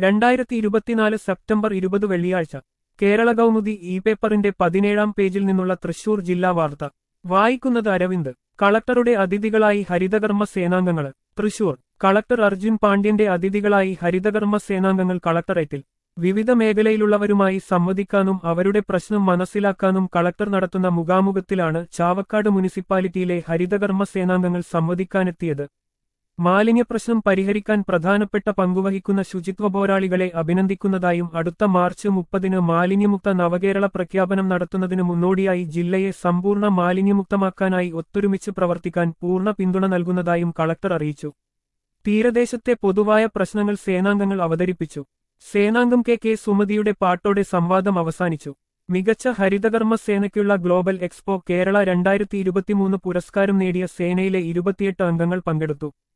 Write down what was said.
രണ്ടായിരത്തി ഇരുപത്തിനാല് സെപ്റ്റംബർ ഇരുപത് വെള്ളിയാഴ്ച കേരള കൗമുദി ഇ പേപ്പറിന്റെ പതിനേഴാം പേജിൽ നിന്നുള്ള തൃശൂർ ജില്ലാ വാർത്ത വായിക്കുന്നത് അരവിന്ദ് കളക്ടറുടെ അതിഥികളായി ഹരിതകർമ്മ സേനാംഗങ്ങൾ തൃശൂർ കളക്ടർ അർജുൻ പാണ്ഡ്യന്റെ അതിഥികളായി ഹരിതകർമ്മ സേനാംഗങ്ങൾ കളക്ടറേറ്റിൽ വിവിധ മേഖലയിലുള്ളവരുമായി സംവദിക്കാനും അവരുടെ പ്രശ്നം മനസ്സിലാക്കാനും കളക്ടർ നടത്തുന്ന മുഖാമുഖത്തിലാണ് ചാവക്കാട് മുനിസിപ്പാലിറ്റിയിലെ ഹരിതകർമ്മ സേനാംഗങ്ങൾ സംവദിക്കാനെത്തിയത് മാലിന്യപ്രശ്നം പരിഹരിക്കാൻ പ്രധാനപ്പെട്ട പങ്കുവഹിക്കുന്ന ശുചിത്വ പോരാളികളെ അഭിനന്ദിക്കുന്നതായും അടുത്ത മാർച്ച് മുപ്പതിന് മാലിന്യമുക്ത നവകേരള പ്രഖ്യാപനം നടത്തുന്നതിനു മുന്നോടിയായി ജില്ലയെ സമ്പൂർണ്ണ മാലിന്യമുക്തമാക്കാനായി ഒത്തൊരുമിച്ച് പ്രവർത്തിക്കാൻ പൂർണ്ണ പിന്തുണ നൽകുന്നതായും കളക്ടർ അറിയിച്ചു തീരദേശത്തെ പൊതുവായ പ്രശ്നങ്ങൾ സേനാംഗങ്ങൾ അവതരിപ്പിച്ചു സേനാംഗം കെ കെ സുമതിയുടെ പാട്ടോടെ സംവാദം അവസാനിച്ചു മികച്ച ഹരിതകർമ്മ സേനയ്ക്കുള്ള ഗ്ലോബൽ എക്സ്പോ കേരള രണ്ടായിരത്തി ഇരുപത്തിമൂന്ന് പുരസ്കാരം നേടിയ സേനയിലെ ഇരുപത്തിയെട്ട് അംഗങ്ങൾ പങ്കെടുത്തു